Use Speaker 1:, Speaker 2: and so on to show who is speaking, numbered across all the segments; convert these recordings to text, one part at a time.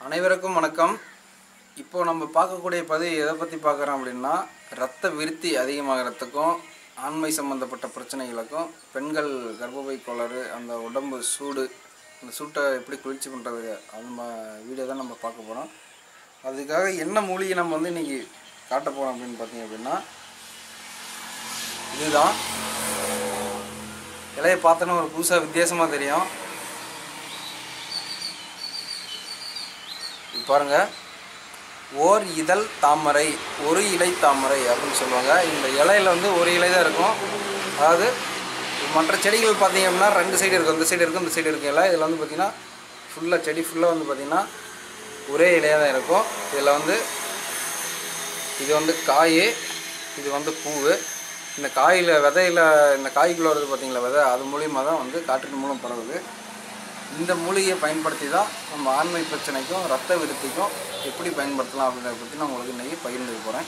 Speaker 1: அனைவருக்கும் வணக்கம் இப்போ நம்ம பார்க்கக்கூடிய பதிவு எதை பற்றி பார்க்குறோம் அப்படின்னா ரத்த விருத்தி அதிகமாகிறதுக்கும் ஆண்மை சம்மந்தப்பட்ட பிரச்சனைகளுக்கும் பெண்கள் கர்ப்பப்பை கோளாறு அந்த உடம்பு சூடு அந்த சூட்டை எப்படி குளிர்ச்சி பண்ணுறது அந்த வீடியோ தான் நம்ம பார்க்க போகிறோம் அதுக்காக என்ன மூலிகை நம்ம வந்து இன்றைக்கி காட்ட போகிறோம் அப்படின்னு பார்த்தீங்க அப்படின்னா இதுதான் இலையை பார்த்தோன்னா ஒரு புதுசாக வித்தியாசமாக தெரியும் இது பாருங்க ஓர் இதழ் தாமரை ஒரு இலை தாமரை அப்படின்னு சொல்லுவாங்க இந்த இலையில வந்து ஒரு இலை தான் இருக்கும் அதாவது மற்ற செடிகள் பார்த்தீங்க அப்படின்னா ரெண்டு சைடு இருக்கும் இந்த சைடு இருக்கும் இந்த சைடு இருக்கும் இலை இதில் வந்து பார்த்தீங்கன்னா ஃபுல்லாக செடி ஃபுல்லாக வந்து பார்த்தீங்கன்னா ஒரே இலையாக தான் இருக்கும் இதில் வந்து இது வந்து காய் இது வந்து பூவு இந்த காயில் விதையில் இந்த காய்க்குள்ள வருது பார்த்தீங்களா விதை அது மூலியமாக தான் வந்து காற்றின் மூலம் பரவுது இந்த மூலிகையை பயன்படுத்தி தான் நம்ம ஆண்மை பிரச்சனைக்கும் ரத்த விருத்திக்கும் எப்படி பயன்படுத்தலாம் அப்படின்றத பற்றி நான் உங்களுக்கு இன்றைக்கி பகிர்ந்துக்க போகிறேன்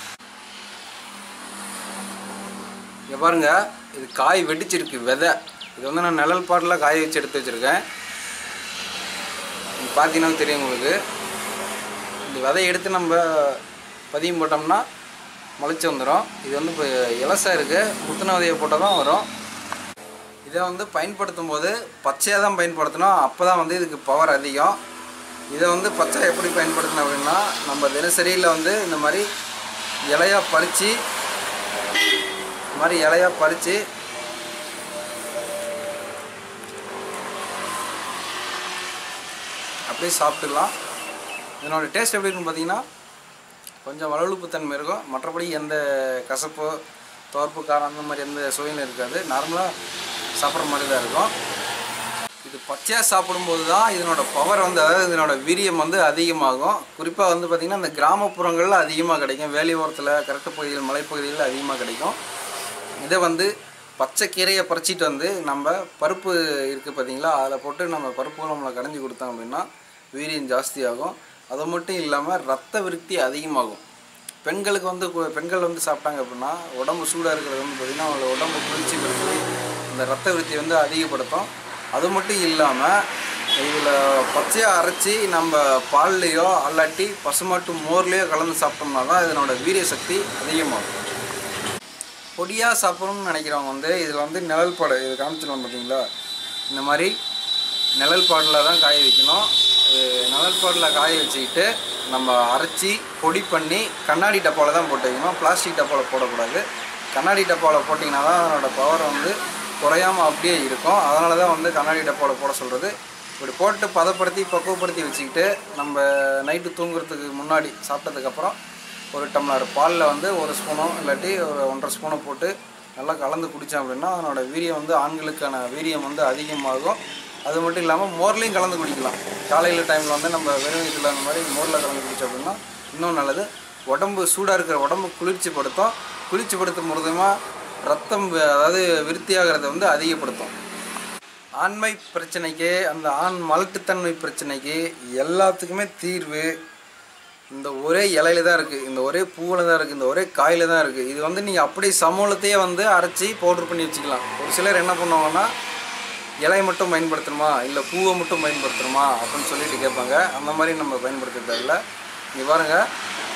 Speaker 1: இங்கே பாருங்க இது காய் வெடிச்சிருக்கு விதை இது வந்து நான் நிழல் பாட்டில் காய வச்சு எடுத்து வச்சுருக்கேன் இது பார்த்தீங்கன்னா தெரியும் உங்களுக்கு இந்த விதையை எடுத்து நம்ம பதியம் போட்டோம்னா முளைச்சி வந்துடும் இது வந்து இப்போ இலசாக இருக்குது முத்தின விதையை போட்டால் தான் வரும் இதை வந்து பயன்படுத்தும் போது பச்சையாக தான் பயன்படுத்தணும் அப்போ தான் வந்து இதுக்கு பவர் அதிகம் இதை வந்து பச்சை எப்படி பயன்படுத்தணும் அப்படின்னா நம்ம தினசரியில் வந்து இந்த மாதிரி இலையாக பறித்து இந்த மாதிரி இலையாக பறித்து அப்படியே சாப்பிட்டுக்கலாம் இதனோட டேஸ்ட் எப்படி இருக்குன்னு பார்த்தீங்கன்னா கொஞ்சம் வளவழுப்பு தன்மை இருக்கும் மற்றபடி எந்த கசப்போ துவர்ப்பு காரம் அந்த மாதிரி எந்த சுவையும் இருக்காது நார்மலாக சாப்பிட்ற மாதிரி தான் இருக்கும் இது பச்சையாக சாப்பிடும்போது தான் இதனோட பவர் வந்து அதாவது இதனோட வீரியம் வந்து அதிகமாகும் குறிப்பாக வந்து பார்த்திங்கன்னா இந்த கிராமப்புறங்களில் அதிகமாக கிடைக்கும் வேலி ஓரத்தில் கரெக்டு பகுதிகள் மலைப்பகுதிகளில் அதிகமாக கிடைக்கும் இதை வந்து பச்சை கீரையை பறிச்சிட்டு வந்து நம்ம பருப்பு இருக்குது பார்த்தீங்களா அதில் போட்டு நம்ம பருப்பு நம்மளை கடைஞ்சி கொடுத்தோம் அப்படின்னா வீரியம் ஜாஸ்தியாகும் அது மட்டும் இல்லாமல் ரத்த விருத்தி அதிகமாகும் பெண்களுக்கு வந்து கு- பெண்கள் வந்து சாப்பிட்டாங்க அப்படின்னா உடம்பு சூடாக இருக்கிறது வந்து பார்த்திங்கன்னா அவங்களோட உடம்பு குளிர்ச்சி பெருக்கி இந்த ரத்த விருத்தி வந்து அதிகப்படுத்தும் அது மட்டும் இல்லாமல் இதில் பச்சையாக அரைச்சி நம்ம பால்லையோ அல்லாட்டி பசுமாட்டு மோர்லேயோ கலந்து சாப்பிட்டோம்னா தான் இதனோட வீரிய சக்தி அதிகமாகும் பொடியாக சாப்பிடணும்னு நினைக்கிறவங்க வந்து இதில் வந்து நிழல் பாடு இது காமிச்சிடலாம் பார்த்தீங்களா இந்த மாதிரி நிழல் பாடில் தான் காய வைக்கணும் இது நிழல் பாடில் காய வச்சுக்கிட்டு நம்ம அரைச்சி பொடி பண்ணி கண்ணாடி டப்பாவில் தான் போட்டு வைக்கணும் பிளாஸ்டிக் டப்பாவில் போடக்கூடாது கண்ணாடி டப்பாவில் போட்டிங்கன்னா தான் அதனோட பவர் வந்து குறையாமல் அப்படியே இருக்கும் அதனால தான் வந்து கண்ணாடி டப்பாவில் போட சொல்கிறது இப்படி போட்டு பதப்படுத்தி பக்குவப்படுத்தி வச்சுக்கிட்டு நம்ம நைட்டு தூங்குறதுக்கு முன்னாடி சாப்பிட்டதுக்கப்புறம் ஒரு டம்ளர் பாலில் வந்து ஒரு ஸ்பூனோ இல்லாட்டி ஒரு ஒன்றரை ஸ்பூனை போட்டு நல்லா கலந்து குடித்தோம் அப்படின்னா அதனோட வீரியம் வந்து ஆண்களுக்கான வீரியம் வந்து அதிகமாகும் அது மட்டும் இல்லாமல் மோர்லேயும் கலந்து குடிக்கலாம் காலையில் டைமில் வந்து நம்ம வெறும் வயிற்றில் அந்த மாதிரி மோரில் கலந்து குடித்தோம் அப்படின்னா இன்னும் நல்லது உடம்பு சூடாக இருக்கிற உடம்பு குளிர்ச்சிப்படுத்தும் குளிர்ச்சிப்படுத்தும் மூலமாக ரத்தம் வ- அதாவது விருத்தியாகிறத வந்து அதிகப்படுத்தும் ஆண்மை பிரச்சனைக்கு அந்த ஆண் மலட்டுத்தன்மை பிரச்சனைக்கு எல்லாத்துக்குமே தீர்வு இந்த ஒரே இலையில தான் இருக்குது இந்த ஒரே பூவில் தான் இருக்குது இந்த ஒரே காயில் தான் இருக்குது இது வந்து நீங்கள் அப்படியே சமூலத்தையே வந்து அரைச்சி பவுட்ரு பண்ணி வச்சுக்கலாம் ஒரு சிலர் என்ன பண்ணுவாங்கன்னா இலையை மட்டும் பயன்படுத்தணுமா இல்லை பூவை மட்டும் பயன்படுத்தணுமா அப்படின்னு சொல்லிட்டு கேட்பாங்க அந்த மாதிரி நம்ம பயன்படுத்த தேவையில்ல இங்கே பாருங்கள்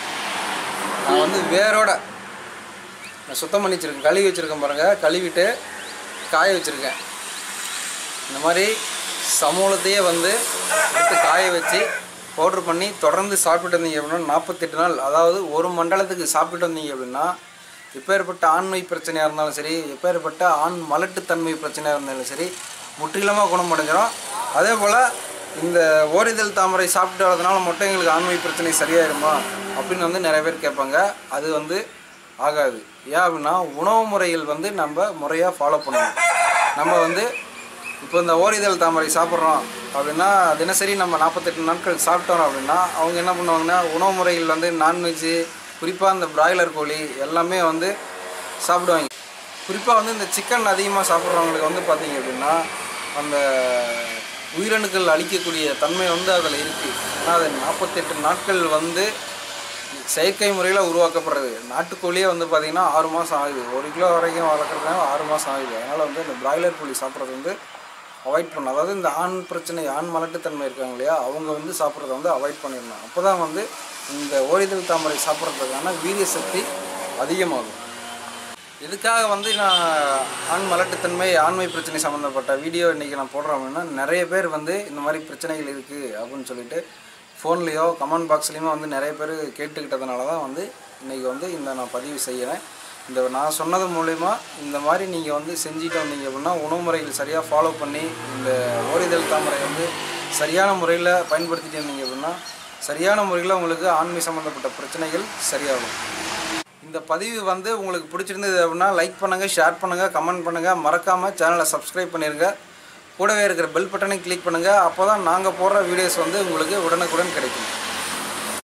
Speaker 1: நான் வந்து வேரோட நான் சுத்தம் பண்ணி வச்சுருக்கேன் கழுவி வச்சுருக்கேன் பாருங்கள் கழுவிட்டு காய வச்சுருக்கேன் இந்த மாதிரி சமூலத்தையே வந்து எடுத்து காய வச்சு பவுட்ரு பண்ணி தொடர்ந்து சாப்பிட்டு வந்தீங்க அப்படின்னா நாற்பத்தெட்டு நாள் அதாவது ஒரு மண்டலத்துக்கு சாப்பிட்டு வந்தீங்க அப்படின்னா எப்பேற்பட்ட ஆண்மை பிரச்சனையாக இருந்தாலும் சரி எப்பேற்பட்ட ஆண் மலட்டுத்தன்மை பிரச்சனையாக இருந்தாலும் சரி முற்றிலுமாக குணமடைஞ்சிடும் அதே போல் இந்த ஓரிதழ் தாமரை சாப்பிட்டு வரதுனால மட்டும் எங்களுக்கு ஆண்மை பிரச்சனை சரியாயிருமா அப்படின்னு வந்து நிறைய பேர் கேட்பாங்க அது வந்து ஆகாது ஏன் அப்படின்னா உணவு முறைகள் வந்து நம்ம முறையாக ஃபாலோ பண்ணணும் நம்ம வந்து இப்போ இந்த ஓரிதழ் தாமரை சாப்பிட்றோம் அப்படின்னா தினசரி நம்ம நாற்பத்தெட்டு நாட்கள் சாப்பிட்டோம் அப்படின்னா அவங்க என்ன பண்ணுவாங்கன்னா உணவு முறைகள் வந்து நான்வெஜ்ஜு குறிப்பாக இந்த பிராய்லர் கோழி எல்லாமே வந்து சாப்பிடுவாங்க குறிப்பாக வந்து இந்த சிக்கன் அதிகமாக சாப்பிட்றவங்களுக்கு வந்து பார்த்தீங்க அப்படின்னா அந்த உயிரணுக்கள் அழிக்கக்கூடிய தன்மை வந்து அதில் இருக்குது ஆனால் அது நாற்பத்தெட்டு நாட்கள் வந்து செயற்கை முறையில் உருவாக்கப்படுறது நாட்டுக்கோழியே வந்து பார்த்திங்கன்னா ஆறு மாதம் ஆகுது ஒரு கிலோ வரைக்கும் வளர்க்குறதுனால ஆறு மாதம் ஆகுது அதனால் வந்து இந்த பிராய்லர் கோழி சாப்பிட்றது வந்து அவாய்ட் பண்ணணும் அதாவது இந்த ஆண் பிரச்சனை ஆண் மலட்டுத்தன்மை இருக்காங்க இல்லையா அவங்க வந்து சாப்பிட்றத வந்து அவாய்ட் பண்ணிடணும் அப்போ தான் வந்து இந்த ஓரிதழ் தாமரை சாப்பிட்றதுக்கான வீரிய சக்தி அதிகமாகும் இதுக்காக வந்து நான் ஆண் மலட்டுத்தன்மை ஆண்மை பிரச்சனை சம்மந்தப்பட்ட வீடியோ இன்றைக்கி நான் போடுறேன் அப்படின்னா நிறைய பேர் வந்து இந்த மாதிரி பிரச்சனைகள் இருக்குது அப்படின்னு சொல்லிட்டு ஃபோன்லேயோ கமெண்ட் பாக்ஸ்லேயுமே வந்து நிறைய பேர் கேட்டுக்கிட்டதுனால தான் வந்து இன்றைக்கி வந்து இந்த நான் பதிவு செய்கிறேன் இந்த நான் சொன்னது மூலயமா இந்த மாதிரி நீங்கள் வந்து செஞ்சுட்டு வந்தீங்க அப்படின்னா உணவு முறைகள் சரியாக ஃபாலோ பண்ணி இந்த ஓரிதழ் தாமரை வந்து சரியான முறையில் பயன்படுத்திட்டு இருந்தீங்க அப்படின்னா சரியான முறையில் உங்களுக்கு ஆண்மை சம்மந்தப்பட்ட பிரச்சனைகள் சரியாகும் இந்த பதிவு வந்து உங்களுக்கு பிடிச்சிருந்தது அப்படின்னா லைக் பண்ணுங்கள் ஷேர் பண்ணுங்கள் கமெண்ட் பண்ணுங்கள் மறக்காமல் சேனலை சப்ஸ்கிரைப் பண்ணிடுங்க கூடவே இருக்கிற பெல் பட்டனை கிளிக் பண்ணுங்கள் அப்போ தான் நாங்கள் போடுற வீடியோஸ் வந்து உங்களுக்கு உடனுக்குடன் கிடைக்கும்